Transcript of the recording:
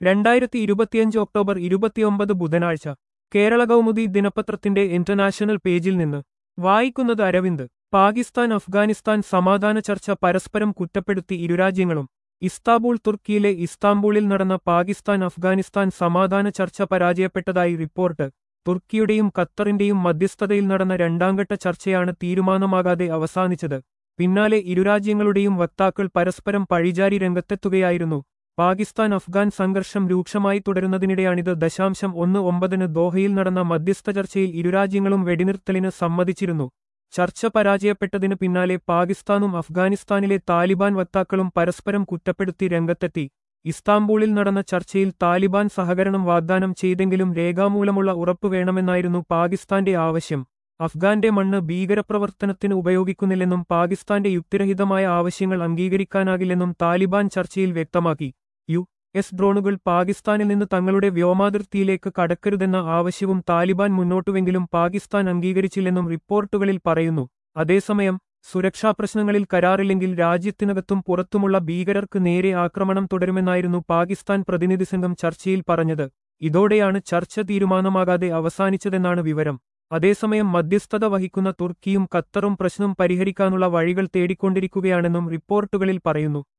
രണ്ടായിരത്തി ഇരുപത്തിയഞ്ച് ഒക്ടോബർ ഇരുപത്തിയൊമ്പത് ബുധനാഴ്ച കേരള കൗമുദി ദിനപത്രത്തിന്റെ ഇന്റർനാഷണൽ പേജിൽ നിന്ന് വായിക്കുന്നത് അരവിന്ദ് പാകിസ്ഥാൻ അഫ്ഗാനിസ്ഥാൻ സമാധാന ചർച്ച പരസ്പരം കുറ്റപ്പെടുത്തി ഇരുരാജ്യങ്ങളും ഇസ്താംബൂൾ തുർക്കിയിലെ ഇസ്താംബൂളിൽ നടന്ന പാകിസ്ഥാൻ അഫ്ഗാനിസ്ഥാൻ സമാധാന ചർച്ച പരാജയപ്പെട്ടതായി റിപ്പോർട്ട് തുർക്കിയുടെയും ഖത്തറിന്റെയും മധ്യസ്ഥതയിൽ നടന്ന രണ്ടാംഘട്ട ചർച്ചയാണ് തീരുമാനമാകാതെ അവസാനിച്ചത് പിന്നാലെ ഇരുരാജ്യങ്ങളുടെയും വക്താക്കൾ പരസ്പരം പഴിചാരി രംഗത്തെത്തുകയായിരുന്നു പാകിസ്ഥാൻ അഫ്ഗാൻ സംഘർഷം രൂക്ഷമായി തുടരുന്നതിനിടെയാണിത് ദശാംശം ഒന്ന് ഒമ്പതിന് ദോഹയിൽ നടന്ന മധ്യസ്ഥ ചർച്ചയിൽ ഇരുരാജ്യങ്ങളും വെടിനിർത്തലിന് സമ്മതിച്ചിരുന്നു ചർച്ച പരാജയപ്പെട്ടതിന് പിന്നാലെ പാകിസ്ഥാനും അഫ്ഗാനിസ്ഥാനിലെ താലിബാൻ വക്താക്കളും പരസ്പരം കുറ്റപ്പെടുത്തി രംഗത്തെത്തി ഇസ്താംബൂളിൽ നടന്ന ചർച്ചയിൽ താലിബാൻ സഹകരണം വാഗ്ദാനം ചെയ്തെങ്കിലും രേഖാമൂലമുള്ള ഉറപ്പ് വേണമെന്നായിരുന്നു പാകിസ്ഥാന്റെ ആവശ്യം അഫ്ഗാന്റെ മണ്ണ് ഭീകരപ്രവർത്തനത്തിന് ഉപയോഗിക്കുന്നില്ലെന്നും പാകിസ്ഥാന്റെ യുക്തിരഹിതമായ ആവശ്യങ്ങൾ അംഗീകരിക്കാനാകില്ലെന്നും താലിബാൻ ചർച്ചയിൽ വ്യക്തമാക്കി യു എസ് ഡ്രോണുകൾ പാകിസ്ഥാനിൽ നിന്ന് തങ്ങളുടെ വ്യോമാതിർത്തിയിലേക്ക് കടക്കരുതെന്ന ആവശ്യവും താലിബാൻ മുന്നോട്ടുവെങ്കിലും പാകിസ്ഥാൻ അംഗീകരിച്ചില്ലെന്നും റിപ്പോർട്ടുകളിൽ പറയുന്നു അതേസമയം സുരക്ഷാ പ്രശ്നങ്ങളിൽ കരാറില്ലെങ്കിൽ രാജ്യത്തിനകത്തും പുറത്തുമുള്ള ഭീകരർക്ക് നേരെ ആക്രമണം തുടരുമെന്നായിരുന്നു പാകിസ്ഥാൻ പ്രതിനിധി സംഘം ചർച്ചയിൽ പറഞ്ഞത് ഇതോടെയാണ് ചർച്ച തീരുമാനമാകാതെ അവസാനിച്ചതെന്നാണ് വിവരം അതേസമയം മധ്യസ്ഥത വഹിക്കുന്ന തുർക്കിയും ഖത്തറും പ്രശ്നം പരിഹരിക്കാനുള്ള വഴികൾ തേടിക്കൊണ്ടിരിക്കുകയാണെന്നും റിപ്പോർട്ടുകളിൽ പറയുന്നു